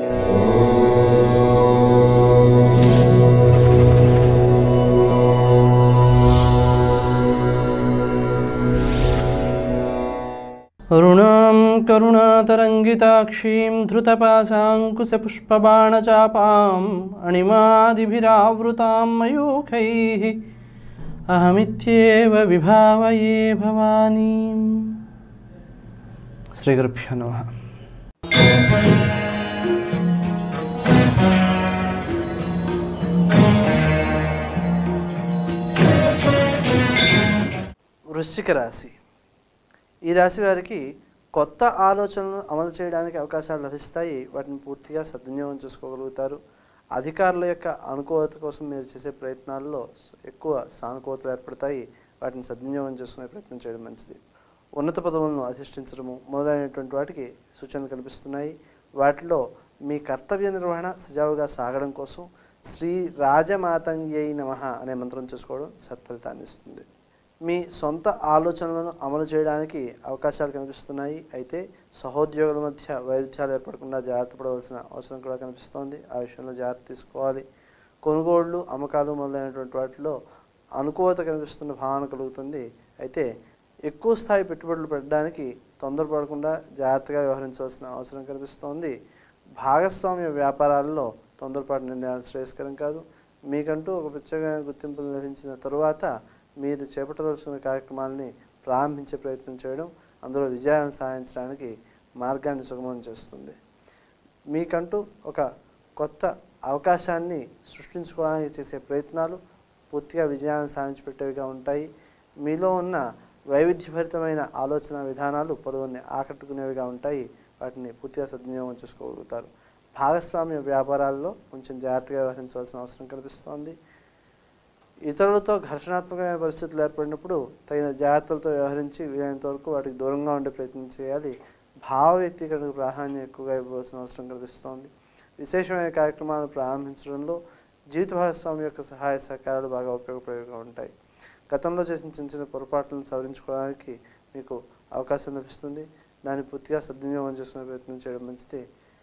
రుణాం కరుణాతరంగితాక్షీం ధృతపాశాంకుశపుష్పబాణచాపాం అణిమాదిభిరావృతాం మయూఖైः అహమిత్యేవ విభావయే భవానీం శ్రీగురుభ్యో నమః వృశ్చిక రాశి ఈ రాశి వారికి కొత్త ఆలోచనలను అమలు చేయడానికి అవకాశాలు లభిస్తాయి వాటిని పూర్తిగా సద్వినియోగం చేసుకోగలుగుతారు అధికారుల యొక్క అనుకూలత కోసం మీరు చేసే ప్రయత్నాల్లో స- ఎక్కువ సానుకూలతలు ఏర్పడతాయి వాటిని సద్వినియోగం చేసుకునే ప్రయత్నం చేయడం మంచిది ఉన్నత పదవులను అధిష్ఠించడము మొదలైనటువంటి వాటికి సూచనలు కనిపిస్తున్నాయి వాటిలో మీ కర్తవ్య నిర్వహణ సజావుగా సాగడం కోసం శ్రీ రాజమాతంగ్యై నమ అనే మంత్రం చేసుకోవడం సత్ఫలితాన్ని ఇస్తుంది మీ సొంత ఆలోచనలను అమలు చేయడానికి అవకాశాలు కనిపిస్తున్నాయి అయితే సహోద్యోగుల మధ్య వైరుధ్యాలు ఏర్పడకుండా జాగ్రత్త పడవలసిన అవసరం కూడా కనిపిస్తోంది ఆ విషయంలో జాగ్రత్త తీసుకోవాలి కొనుగోళ్లు అమ్మకాలు మొదలైనటువంటి వాటిలో అనుకూలత కనిపిస్తున్న భావన కలుగుతుంది అయితే ఎక్కువ స్థాయి పెట్టుబడులు పెట్టడానికి తొందరపడకుండా జాగ్రత్తగా వ్యవహరించవలసిన అవసరం కనిపిస్తోంది భాగస్వామ్య వ్యాపారాల్లో తొందరపాటు నిర్ణయాలు శ్రేయస్కరం కాదు మీకంటూ ఒక ప్రత్యేకమైన గుర్తింపు లభించిన తరువాత మీరు చేపట్టదలుచుకున్న కార్యక్రమాలని ప్రారంభించే ప్రయత్నం చేయడం అందులో విజయాన్ని సాధించడానికి మార్గాన్ని సుగమం చేస్తుంది మీకంటూ ఒక కొత్త అవకాశాన్ని సృష్టించుకోవడానికి చేసే ప్రయత్నాలు పూర్తిగా విజయాన్ని సాధించిపెట్టేవిగా ఉంటాయి మీలో ఉన్న వైవిధ్యభరితమైన ఆలోచన విధానాలు పలువురిని ఆకట్టుకునేవిగా ఉంటాయి వాటిని పూర్తిగా సద్వినియోగం చేసుకోగలుగుతారు భాగస్వామ్య వ్యాపారాల్లో కొంచెం జాగ్రత్తగా వ్యవహరించవలసిన అవసరం కనిపిస్తోంది ఇతరులతో ఘర్షణాత్మకమైన పరిస్థితులు ఏర్పడినప్పుడు తగిన జాగ్రత్తలతో వ్యవహరించి వీలైనంత వరకు వాటికి దూరంగా ఉండే ప్రయత్నం చేయాలి భావ వ్యక్తీకరణకు ప్రాధాన్యం ఎక్కువగా ఇవ్వవలసిన అవసరం కనిపిస్తోంది విశేషమైన కార్యక్రమాలను ప్రారంభించడంలో జీవిత భాగస్వామి యొక్క సహాయ సహకారాలు బాగా ఉపయోగపడేవిగా ఉంటాయి గతంలో చేసిన చిన్న చిన్న పొరపాట్లను సవరించుకోవడానికి మీకు అవకాశం లభిస్తుంది దాన్ని పూర్తిగా సద్వినియోగం చేసుకునే ప్రయత్నం చేయడం మంచిది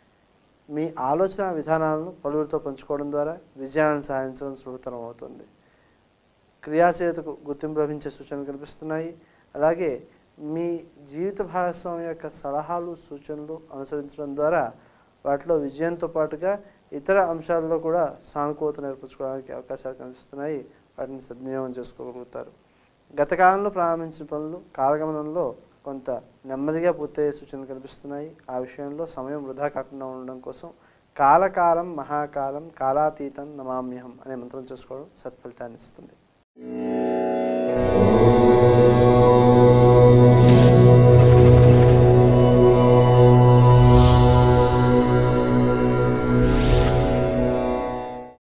మీ ఆలోచన విధానాలను పలువురితో పంచుకోవడం ద్వారా విజయాన్ని సాధించడం సులభతరం అవుతుంది క్రియాశీలతకు గుర్తింపు లభించే సూచనలు కనిపిస్తున్నాయి అలాగే మీ జీవిత భాగస్వామి యొక్క సలహాలు సూచనలు అనుసరించడం ద్వారా వాటిలో విజయంతో పాటుగా ఇతర అంశాల్లో కూడా సానుకూలత నేర్పించుకోవడానికి అవకాశాలు కనిపిస్తున్నాయి వాటిని సద్వినియోగం చేసుకోగలుగుతారు గత కాలంలో ప్రారంభించిన పనులు కాలగమనంలో కొంత నెమ్మదిగా పూర్తయ్యే సూచనలు కనిపిస్తున్నాయి ఆ విషయంలో సమయం వృధా కాకుండా ఉండడం కోసం కాలకాలం మహాకాలం కాలాతీతం నమామ్యహం అనే మంత్రం చేసుకోవడం సత్ఫలితాన్ని ఇస్తుంది